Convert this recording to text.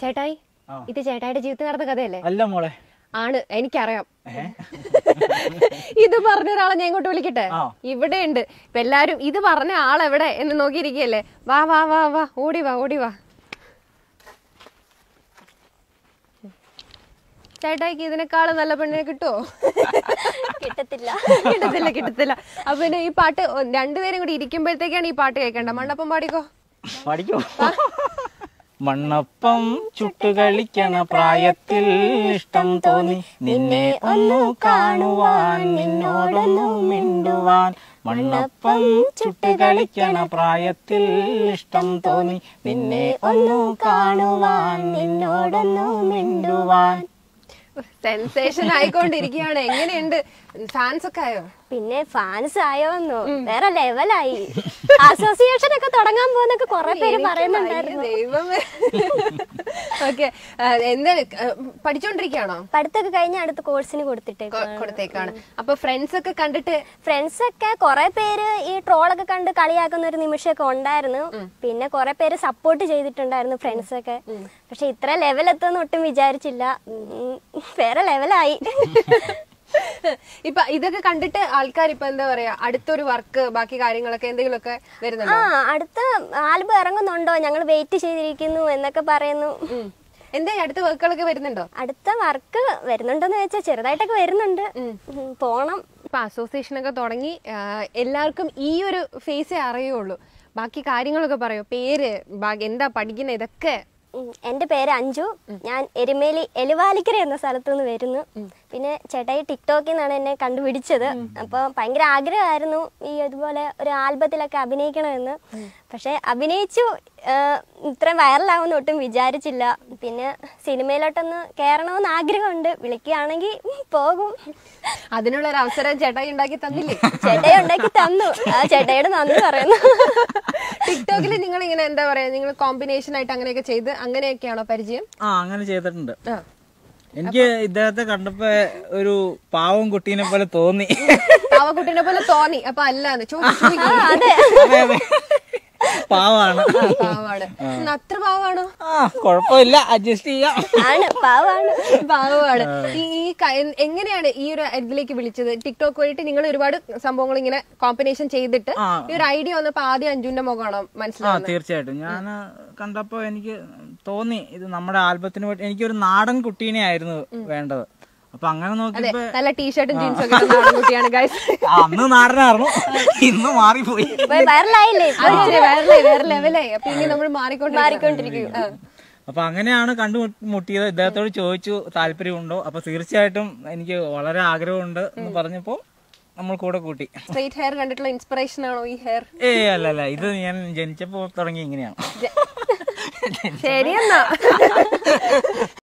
ചേട്ടായി ആ. ഇത് ചേട്ടായിയുടെ ജീവിതത്തിൽ നടന്ന കഥയല്ലേ അല്ല മോളെ ആണ് എനിക്കറിയാം ഇത് പറഞ്ഞ ഒരാളെ ഞാൻ ഇങ്ങോട്ട് വിളിക്കട്ടെ ആ. ഇവിടെ ഉണ്ട് ഇപ്പൊ എല്ലാരും ഇത് പറഞ്ഞ ആളെവിടെ എന്ന് നോക്കിയിരിക്കല്ലേ വാ വാ വാ വാ ഓടി വാ ഓടി വാ ചേട്ടായിക്ക് ഇതിനേക്കാളും നല്ല പെണ്ണിനെ കിട്ടുമോ കിട്ടത്തില്ല കിട്ടത്തില്ല കിട്ടത്തില്ല അപ്പൊ പിന്നെ ഈ പാട്ട് ഒ- രണ്ടുപേരും കൂടി ഇരിക്കുമ്പോഴത്തേക്കാണ് ഈ പാട്ട് കേൾക്കേണ്ട മണ്ണപ്പം പാടിക്കോ പഠിക്കോ മണ്ണപ്പം ചുട്ടുകളിക്കണ പ്രായത്തിൽ ഇഷ്ടം തോന്നി നിന്നെ ഒന്നു കാണുവാൻ നിന്നോടൊന്നു മിണ്ടുവാൻ മണ്ണപ്പം ചുട്ടുകളിക്കണ പ്രായത്തിൽ ഇഷ്ടം തോന്നി നിന്നെ ഒന്നു കാണുവാൻ നിന്നോടൊന്നു മിണ്ടുവാൻ സെൻസേഷൻ ആയിക്കൊണ്ടിരിക്കുകയാണ് എങ്ങനെയുണ്ട് ഫാൻസ് ഒക്കെ ആയോ പിന്നെ ഫാൻസ് ആയോന്നു വേറെ ലെവലായി അസോസിയേഷൻ ഒക്കെ തുടങ്ങാൻ പോകുന്നൊക്കെ കുറെ പേര് പറയുന്നുണ്ടായിരുന്നു ദൈവമേ ഓക്കെ എന്താണ് ആ, പഠിച്ചോണ്ടിരിക്കുകയാണോ പഠിത്തൊക്കെ കഴിഞ്ഞ അടുത്ത കോഴ്സിന് കൊടുത്തിട്ടേ കൊ- കൊടുത്തേക്കാണ് അപ്പൊ ഫ്രണ്ട്സ് ഒക്കെ കണ്ടിട്ട് ഫ്രണ്ട്സ് ഒക്കെ കുറെ പേര് ഈ ട്രോളൊക്കെ കണ്ട് കളിയാക്കുന്ന ഒരു നിമിഷമൊക്കെ ഉണ്ടായിരുന്നു പിന്നെ കുറെ പേര് സപ്പോർട്ട് ചെയ്തിട്ടുണ്ടായിരുന്നു ഫ്രണ്ട്സ് ഒക്കെ പക്ഷെ ഇത്ര ലെവൽ എത്തുമെന്ന് ഒട്ടും വിചാരിച്ചില്ല ഉം, വേറെ ലെവലായി ഇപ്പൊ ഇതൊക്കെ കണ്ടിട്ട് ആൾക്കാർ ഇപ്പൊ എന്താ പറയാ അടുത്തൊരു വർക്ക് ബാക്കി കാര്യങ്ങളൊക്കെ എന്തെങ്കിലുമൊക്കെ ആ വരുന്നുണ്ടോ അടുത്ത ആൽബം ഇറങ്ങുന്നുണ്ടോ ഞങ്ങൾ വെയിറ്റ് ചെയ്തിരിക്കുന്നു എന്നൊക്കെ പറയുന്നു ഉം. എന്താ ഈ അടുത്ത വർക്കുകളൊക്കെ വരുന്നുണ്ടോ അടുത്ത വർക്ക് വരുന്നുണ്ടോന്ന് വെച്ചാൽ ചെറുതായിട്ടൊക്കെ വരുന്നുണ്ട് ഉം, പോണം ഇപ്പൊ അസോസിയേഷൻ ഒക്കെ തുടങ്ങി ആ, എല്ലാവർക്കും ഈ ഒരു ഫേസേ അറിയുള്ളൂ ബാക്കി കാര്യങ്ങളൊക്കെ പറയോ പേര് ബാക്കി എന്താ പഠിക്കുന്ന ഇതൊക്കെ ഉം, എന്റെ പേര് അഞ്ജു ഞാൻ എരുമേലി എലുവാലിക്കര എന്ന സ്ഥലത്തു നിന്ന് വരുന്നു പിന്നെ ചേട്ടായി ടിക്ടോക്കിൽ നിന്നാണ് എന്നെ കണ്ടുപിടിച്ചത് അപ്പൊ ഭയങ്കര ആഗ്രഹമായിരുന്നു ഈ ഇതുപോലെ ഒരു ആൽബത്തിലൊക്കെ അഭിനയിക്കണമെന്ന് പക്ഷെ അഭിനയിച്ചു ആ, ഇത്രയും വൈറലാവുമെന്ന് ഒട്ടും വിചാരിച്ചില്ല പിന്നെ സിനിമയിലോട്ടൊന്ന് കയറണമെന്ന് ആഗ്രഹമുണ്ട് വിളിക്കുകയാണെങ്കിൽ പോകും അതിനുള്ള ഒരു അവസരം ചേട്ടായി ഉണ്ടാക്കി തന്നില്ലേ ചേട്ടായി ഉണ്ടാക്കി തന്നു ആ ചേട്ടായിയുടെ നന്ദി പറയുന്നു ടിക്ടോക്കിൽ നിങ്ങൾ ഇങ്ങനെ എന്താ പറയാ നിങ്ങൾ കോമ്പിനേഷൻ ആയിട്ട് അങ്ങനെയൊക്കെ ചെയ്ത് അങ്ങനെയൊക്കെയാണോ പരിചയം ആ അങ്ങനെ ചെയ്തിട്ടുണ്ട് ആ. എനിക്ക് ഇദ്ദേഹത്തെ കണ്ടപ്പോ ഒരു പാവം കുട്ടീനെ പോലെ തോന്നി പാവക്കുട്ടിനെ പോലെ തോന്നി അപ്പൊ അല്ലാന്ന് ചോദിച്ചു ചോദിക്കൂ. അതെ അതെ അതെ പാവാണ് ആ, പാവാണ് ഉം, അത്ര പാവാണോ ആ കുഴപ്പമില്ല അഡ്ജസ്റ്റ് ചെയ്യാം ആണ് പാവാണ് പാവമാണ് ഈ ഈ ക- എ- എങ്ങനെയാണ് ഈ ഒരു ഇതിലേക്ക് വിളിച്ചത് ടിക്ടോക്ക് വഴിയിട്ട് നിങ്ങൾ ഒരുപാട് സംഭവങ്ങൾ ഇങ്ങനെ കോമ്പിനേഷൻ ചെയ്തിട്ട് ആ. ഈ ഒരു ഐഡിയ വന്നപ്പോ ആദ്യം അഞ്ജുന്റെ മുഖമാണോ ആ മനസ്സിലാവുന്നത് തീർച്ചയായിട്ടും ഞാൻ കണ്ടപ്പോ എനിക്ക് തോന്നി ഇത് നമ്മുടെ ആൽബത്തിന് വേണ്ടി എനിക്കൊരു നാടൻ കുട്ടീനെ ആയിരുന്നു വേണ്ടത് അപ്പൊ അങ്ങനെ അതെ നോക്കിയപ്പോ നല്ല ടീഷർട്ടും ജീൻസും ഒക്കെ ഇടുന്ന ആൺകുട്ടിയാണ് ഗൈസ് ആ, അന്ന് നാടനായിരുന്നു ഇന്ന് മാറിപ്പോയി വൈറലായില്ലേ ഇപ്പൊ? വേറെ വേറെ ലെവലായി അപ്പൊ ഇനി നമ്മൾ മാറിക്കൊണ്ട് മാറിക്കൊണ്ടിരിക്കും അപ്പൊ അങ്ങനെയാണ് കണ്ടുമുട്ടിയത് ഇദ്ദേഹത്തോട് ചോദിച്ചു താല്പര്യമുണ്ടോ അപ്പൊ തീർച്ചയായിട്ടും എനിക്ക് വളരെ ആഗ്രഹമുണ്ട് എന്ന് പറഞ്ഞപ്പോ നമ്മൾ കൂടെ കൂട്ടി സ്ട്രൈറ്റ് ഹെയർ കണ്ടിട്ടുള്ള ഇൻസ്പിറേഷൻ ആണോ ഈ ഹെയർ ഏ അല്ല അല്ല ഇത് ഞാൻ ജനിച്ചപ്പോ തുടങ്ങി ഇങ്ങനെയാണ് ശരിയെന്നാ